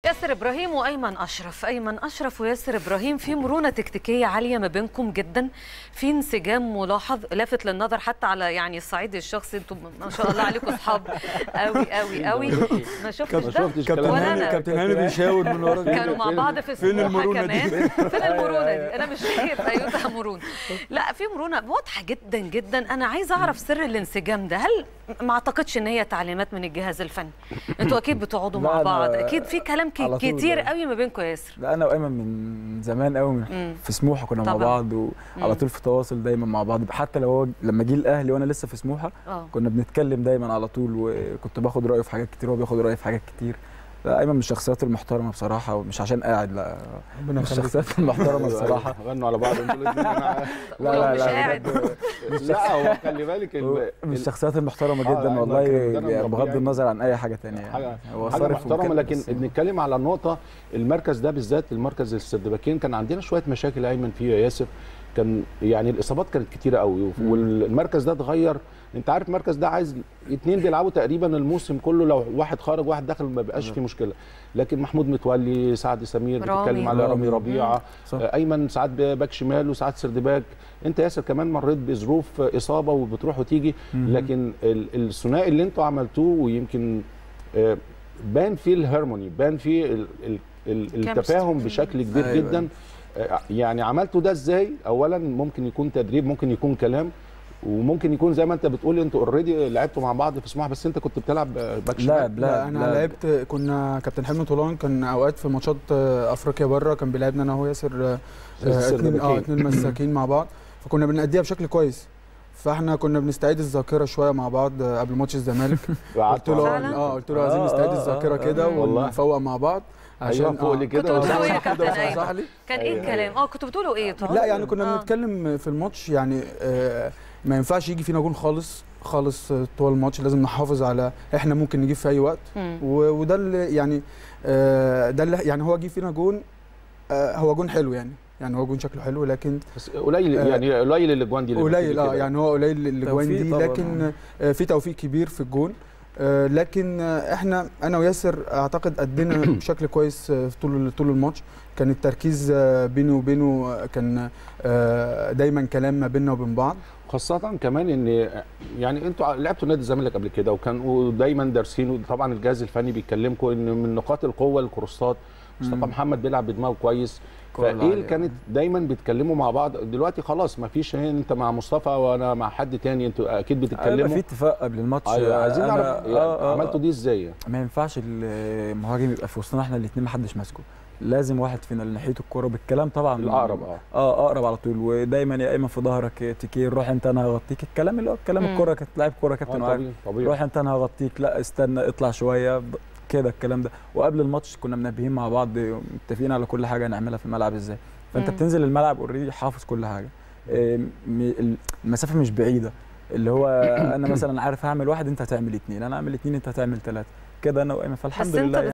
ياسر ابراهيم وايمن اشرف ايمن اشرف وياسر ابراهيم في مرونه تكتيكيه عاليه ما بينكم جدا في انسجام ملاحظ لافت للنظر حتى على يعني الصعيد الشخصي انتم ما شاء الله عليكم اصحاب قوي قوي قوي ما شفتش ما ده شفتش كابتن كلام. ولا هاني أنا. كابتن هاني بيشاور من ورا كانوا مع بعض في فين سموحه المرونة دي؟ كمان فين المرونه دي انا مش شايف ايوه مرونه لا في مرونه واضحه جدا جدا انا عايزه اعرف سر الانسجام ده هل ما اعتقدش ان هي تعليمات من الجهاز الفني انتوا اكيد بتقعدوا لا، مع أنا بعض اكيد في كلام ك- على طول كتير بقى. قوي ما بينكم يا ياسر لا انا وايمن من زمان قوي مم. من في سموحه كنا مع طبعاً. بعض وعلى طول في تواصل دايما مع بعض حتى لو هو لما جه الاهلي وانا لسه في سموحه اه كنا بنتكلم دايما على طول وكنت باخد رايه في حاجات كتير وهو بياخد رايي في حاجات كتير لا ايمن من الشخصيات المحترمه بصراحه ومش عشان قاعد لا من الشخصيات المحترمه الصراحه غنوا على بعض انتوا الاثنين أنا- لا ولو لا مش لا قاعد. بجد لا هو خلي بالك ال- من ال- الشخصيات المحترمه آه، جدا لا، والله كان مدرب يعني بغض ربيعي. النظر عن اي حاجه تانية حاجه يعني هو حاجه صارف محترمه ومكلف لكن بس- بنتكلم على النقطه المركز ده بالذات المركز السردباكين كان عندنا شويه مشاكل ايمن فيه يا ياسر كان يعني الاصابات كانت كتيره قوي والمركز ده اتغير انت عارف المركز ده عايز اتنين بيلعبوا تقريبا الموسم كله لو واحد خرج واحد دخل ما بقاش فيه مشكله لكن محمود متولي سعد سمير رامي. بتتكلم على رامي رامي. ربيعه صح. آه، ايمن ساعات باك شمال وساعات سردباك انت ياسر كمان مريت بظروف اصابه وبتروح وتيجي لكن ال- الثنائي اللي انتوا عملتوه ويمكن آه، بان فيه الهارموني بان فيه ال- ال- ال- التفاهم بشكل كبير أيوة. جدا آه، يعني عملتوا ده ازاي اولا ممكن يكون تدريب ممكن يكون كلام وممكن يكون زي ما انت بتقول انتوا اوريدي لعبتوا مع بعض في سموحه بس انت كنت بتلعب آه، باك لا شمال لا لا انا لا. لعبت كنا كابتن حلمي طولان كان اوقات في ماتشات آه، افريقيا بره كان بيلعبنا انا وهو ياسر آه، آه، اتنين اه اتنين مساكين مع بعض فكنا بنأديها بشكل كويس فاحنا كنا بنستعيد الذاكره شويه مع بعض آه، قبل ماتش الزمالك قلت له فعلا؟ اه قلت له عايزين آه، نستعيد آه، الذاكره آه، كده آه. والله. ونفوق مع بعض أيوة، فوق لي كده كنتوا بتقولوا ايه يا صح كابتن كده، صح ايمن لي؟ كان ايه أيوة. الكلام اه كنتوا بتقولوا ايه طبعا لا يعني كنا آه. بنتكلم في الماتش يعني آه، ما ينفعش يجي فينا جون خالص خالص آه، طول الماتش لازم نحافظ على احنا ممكن نجيب في اي وقت مم. و- وده اللي يعني آه، ده اللي يعني هو جه فينا جون آه، هو جون حلو يعني يعني هو جون شكله حلو لكن بس قليل آه، يعني قليل الاجوان دي اللي قليل بتيجي اه كده. يعني هو قليل الاجوان توفيق دي طبعاً. لكن آه، في توفيق كبير في الجون آه، لكن آه، احنا انا وياسر اعتقد ادينا بشكل كويس آه، في طول طول الماتش كان التركيز آه، بيني وبينه آه، كان آه، دايما كلام ما بيننا وبين بعض خاصة كمان ان يعني انتوا لعبتوا نادي الزمالك قبل كده وكانوا دايما دارسين وطبعا الجهاز الفني بيكلمكم ان من نقاط القوة الكروسات مصطفى مم. محمد بيلعب بدماغه كويس كل فايه اللي عالي. كانت دايما بيتكلموا مع بعض دلوقتي خلاص ما فيش انت مع مصطفى وانا مع حد تاني انتوا اكيد هيبقى بتتكلموا في اتفاق قبل الماتش ايوه عايزين أنا- نعرف آه، آه، عملتوا دي ازاي ما ينفعش المهاجم يبقى في وسطنا احنا الاثنين ما حدش ماسكه لازم واحد فينا اللي ناحيته الكوره بالكلام طبعا الاقرب اه اه اقرب على طول ودايما يا اما في ظهرك تكير روح انت انا هغطيك الكلام اللي هو الكلام مم. الكوره كانت لاعب كوره كابتن آه، وعارف طبيعي طبيعي روح انت انا هغطيك لا استنى اطلع شويه ب- كده الكلام ده وقبل الماتش كنا منبهين مع بعض متفقين على كل حاجه نعملها في الملعب ازاي فانت مم. بتنزل الملعب اوريدي حافظ كل حاجه آه، م- المسافه مش بعيده اللي هو انا مثلا عارف هعمل واحد انت هتعمل اتنين انا اعمل اتنين انت هتعمل ثلاثه كده انا وايمن فالحمد بس انت لله